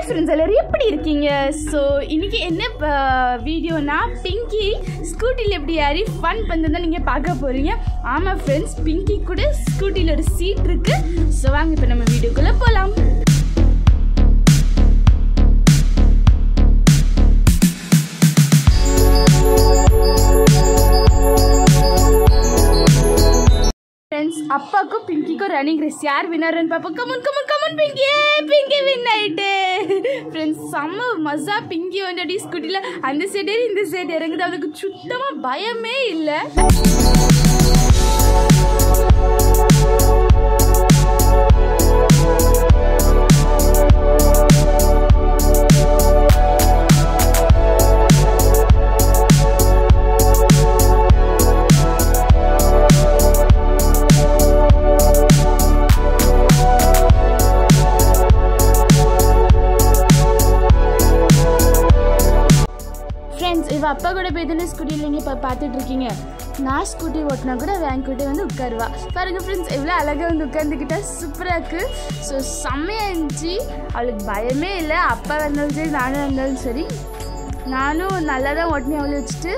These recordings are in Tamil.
ஃப்ரெண்ட்ஸ் எல்லாரும் எப்படி இருக்கீங்க ஸோ இன்னைக்கு என்ன வீடியோனா பிங்கி ஸ்கூட்டியில் எப்படி ஏறி ஃபன் பண்ணதான் நீங்கள் பார்க்க போகிறீங்க ஆமாம் ஃப்ரெண்ட்ஸ் பிங்கி கூட ஸ்கூட்டியில் ஒரு சீட் இருக்குது ஸோ வாங்க இப்போ நம்ம வீடியோக்குள்ளே போகலாம் ஃப்ரெண்ட்ஸ் அப்பாவுக்கும் பிங்கிக்கும் ரன்னிங் ரேஸ் யார் வின்னர்னு பார்ப்போம் come on come on come on Pinky Pinky win ஆயிட்டு ஃப்ரெண்ட்ஸ் செம்ம மசா பிங்கி வந்து அப்படியே ஸ்கூட்டியில் அந்த சைடு ஏறி இந்த சைடு இறங்குது அவளுக்கு சுத்தமாக பயமே இல்லை ஃப்ரெண்ட்ஸ் இவ அப்பா கூட போய் தானே ஸ்கூட்டியில் நீங்கள் இப்போ பார்த்துட்டு இருக்கீங்க நான் ஸ்கூட்டி ஓட்டினா கூட வேன் கூட வந்து உட்காருவா பாருங்க ஃப்ரெண்ட்ஸ் எவ்வளோ அழகாக வந்து உட்காந்துக்கிட்டா சூப்பராக இருக்குது ஸோ செம்மையாக இருந்துச்சு அவளுக்கு பயமே இல்லை அப்பா வந்தாலும் சரி நானும் வந்தாலும் சரி நானும் நல்லா தான் ஓட்டினேன் அவளை வச்சுட்டு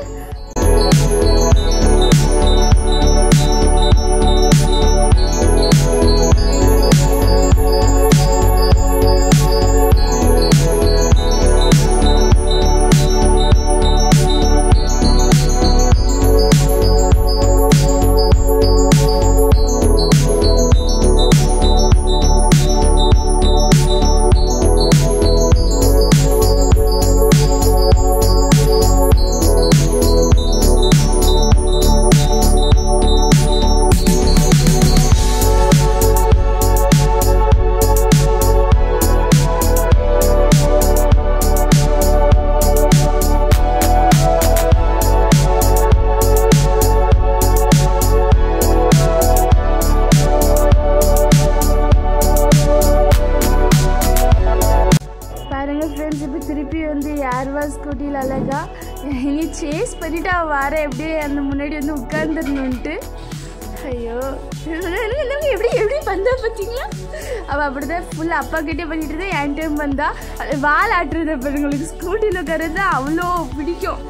பாருங்க ஃப்ரெண்ட்ஸ் இப்போ திருப்பி வந்து யார்வா ஸ்கூட்டியில் அழகா இனி சேஸ் பண்ணிட்டு அவள் வர எப்படியே அந்த முன்னாடி வந்து உட்காந்துடணுன்ட்டு ஐயோ என்னங்க எப்படி எப்படி வந்தா பார்த்தீங்களா அவள் அப்படி தான் ஃபுல்லாக அப்பா கிட்டே பண்ணிட்டு இருந்தா என் டைம் வந்தா அது வால் ஆட்டுறது பாருங்களுக்கு ஸ்கூட்டியில் உட்காரது அவ்வளோ பிடிக்கும்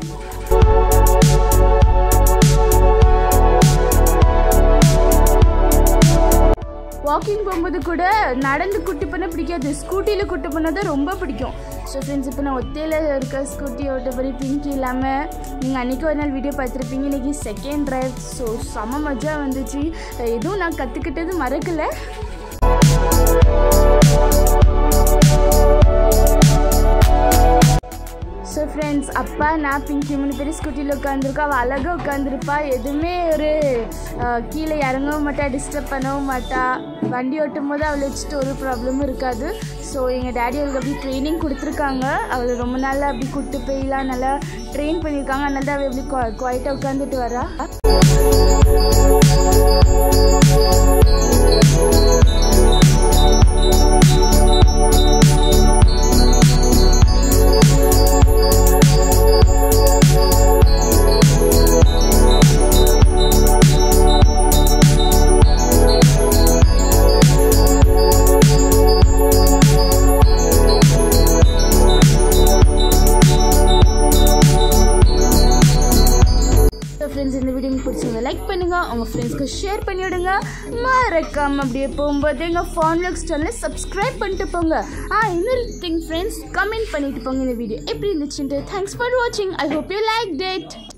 வாக்கிங் போகும்போது கூட நடந்து குட்டி பண்ண பிடிக்காது ஸ்கூட்டியில் குட்டி பண்ண தான் ரொம்ப பிடிக்கும் ஸோ ஃப்ரெண்ட்ஸ் இப்போ நான் ஒத்தையில் இருக்க ஸ்கூட்டி ஓட்ட போய் பிங்கி இல்லாமல் நீங்கள் அன்றைக்கி ஒரு நாள் வீடியோ பார்த்துருப்பீங்க இன்றைக்கி செகண்ட் ட்ரைவ் ஸோ செம மஜா வந்துச்சு எதுவும் நான் கற்றுக்கிட்டது மறக்கலை ஸோ ஃப்ரெண்ட்ஸ் அப்பா நான் பிங்கி மூணு பேர் ஸ்கூட்டியில் உட்காந்துருக்கா அவள் அழகாக உட்காந்துருப்பா எதுவுமே ஒரு அஹ், கீழே இறங்கவும் மாட்டா டிஸ்டர்ப் பண்ணவும் மாட்டா வண்டி ஓட்டும் போது அவளை வச்சுட்டு ஒரு ப்ராப்ளமும் இருக்காது ஸோ எங்கள் டேடி அவளுக்கு அப்படி ட்ரைனிங் கொடுத்துருக்காங்க அவளை ரொம்ப நாள் அப்படி கூப்பிட்டு போய்லாம் நல்லா ட்ரெயின் பண்ணியிருக்காங்க அதனால தான் அவள் எப்படி குவாய்ட்டாக உட்காந்துட்டு வரா ஸோ ஃப்ரெண்ட்ஸ் இந்த வீடியோ உங்களுக்கு பிடிச்சிருந்தா லைக் பண்ணுங்க உங்கள் ஃப்ரெண்ட்ஸ்க்கு ஷேர் பண்ணி விடுங்க மறக்காம அப்படியே போகும்போது எங்கள் ஃபான்லக்ஸ் சேனலை சப்ஸ்கிரைப் பண்ணிட்டு போங்க ஆ இன்னொரு திங் ஃப்ரெண்ட்ஸ் கமெண்ட் பண்ணிட்டு போங்க இந்த வீடியோ எப்படி இருந்துச்சுன்ட்டு தேங்க்ஸ் ஃபார் வாட்சிங் I hope you like date